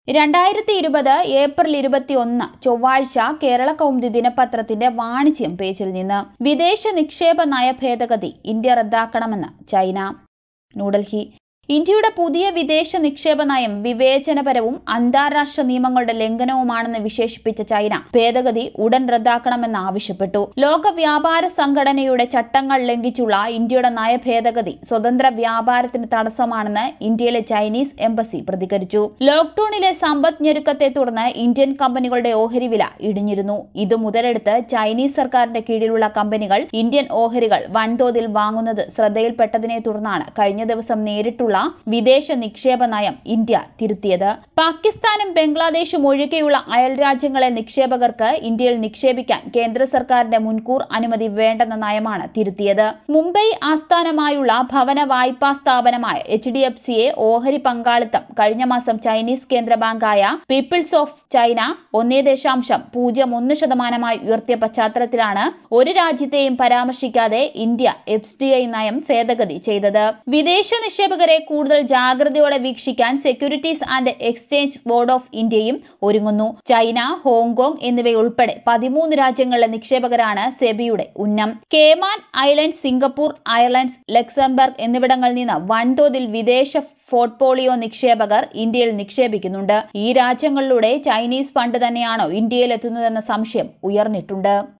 രണ്ടായിരത്തി ഇരുപത് ഏപ്രിൽ ഇരുപത്തിയൊന്ന് ചൊവ്വാഴ്ച കേരള കൗമുദി ദിനപത്രത്തിന്റെ വാണിജ്യം പേജിൽ നിന്ന് വിദേശ നിക്ഷേപ നയ ഭേദഗതി ഇന്ത്യ റദ്ദാക്കണമെന്ന് ചൈന ന്യൂഡൽഹി ഇന്ത്യയുടെ പുതിയ വിദേശ നിക്ഷേപ നയം വിവേചനപരവും അന്താരാഷ്ട്ര നിയമങ്ങളുടെ ലംഘനവുമാണെന്ന് വിശേഷിപ്പിച്ച ചൈന ഭേദഗതി ഉടൻ റദ്ദാക്കണമെന്ന് ആവശ്യപ്പെട്ടു ലോക വ്യാപാര സംഘടനയുടെ ചട്ടങ്ങൾ ലംഘിച്ചുള്ള ഇന്ത്യയുടെ നയ ഭേദഗതി സ്വതന്ത്ര വ്യാപാരത്തിന് തടസ്സമാണെന്ന് ഇന്ത്യയിലെ ചൈനീസ് എംബസി പ്രതികരിച്ചു ലോക്ഡൌണിലെ സമ്പദ് ഞെരുക്കത്തെ തുടർന്ന് ഇന്ത്യൻ കമ്പനികളുടെ ഓഹരി വില ഇടിഞ്ഞിരുന്നു ഇത് മുതലെടുത്ത് ചൈനീസ് സർക്കാരിന്റെ കീഴിലുള്ള കമ്പനികൾ ഇന്ത്യൻ ഓഹരികൾ വൻതോതിൽ വാങ്ങുന്നത് ശ്രദ്ധയിൽപ്പെട്ടതിനെ തുടർന്നാണ് കഴിഞ്ഞ ദിവസം നേരിട്ടുള്ള വിദേശ നിക്ഷേപ നയം ഇന്ത്യ തിരുത്തിയത് പാകിസ്ഥാനും ബംഗ്ലാദേശും ഒഴികെയുള്ള അയൽ രാജ്യങ്ങളെ നിക്ഷേപകർക്ക് ഇന്ത്യയിൽ നിക്ഷേപിക്കാൻ കേന്ദ്ര സർക്കാരിന്റെ മുൻകൂർ അനുമതി വേണ്ടെന്ന നയമാണ് തിരുത്തിയത് മുംബൈ ആസ്ഥാനമായുള്ള ഭവന വായ്പാ സ്ഥാപനമായ എച്ച് ഡി എഫ് സിയെ ഓഹരി പങ്കാളിത്തം കഴിഞ്ഞ മാസം ചൈനീസ് കേന്ദ്ര ബാങ്കായ പീപ്പിൾസ് ഓഫ് ചൈന ഒന്നേ ദശാംശം പൂജ്യം ഒന്ന് ശതമാനമായി ഉയർത്തിയ പശ്ചാത്തലത്തിലാണ് ഒരു രാജ്യത്തെയും പരാമർശിക്കാതെ ഇന്ത്യ എഫ് ഡി ഐ നയം ഭേദഗതി ചെയ്തത് വിദേശ നിക്ഷേപകരെ കൂടുതൽ ജാഗ്രതയോടെ വീക്ഷിക്കാൻ securities and exchange board of ഇന്ത്യയും ഒരുങ്ങുന്നു ചൈന ഹോങ്കോങ് എന്നിവയുൾപ്പെടെ പതിമൂന്ന് രാജ്യങ്ങളിലെ നിക്ഷേപകരാണ് സെബിയുടെ ഉന്നം Cayman island Singapore Ireland Luxembourg എന്നിവിടങ്ങളിൽ നിന്ന് വൻതോതിൽ വിദേശ പോർട്ട്ഫോളിയോ നിക്ഷേപകർ ഇന്ത്യയിൽ നിക്ഷേപിക്കുന്നുണ്ട് ഈ രാജ്യങ്ങളിലൂടെ ചൈനീസ് ഫണ്ട് തന്നെയാണോ ഇന്ത്യയിൽ എത്തുന്നതെന്ന സംശയം ഉയർന്നിട്ടുണ്ട്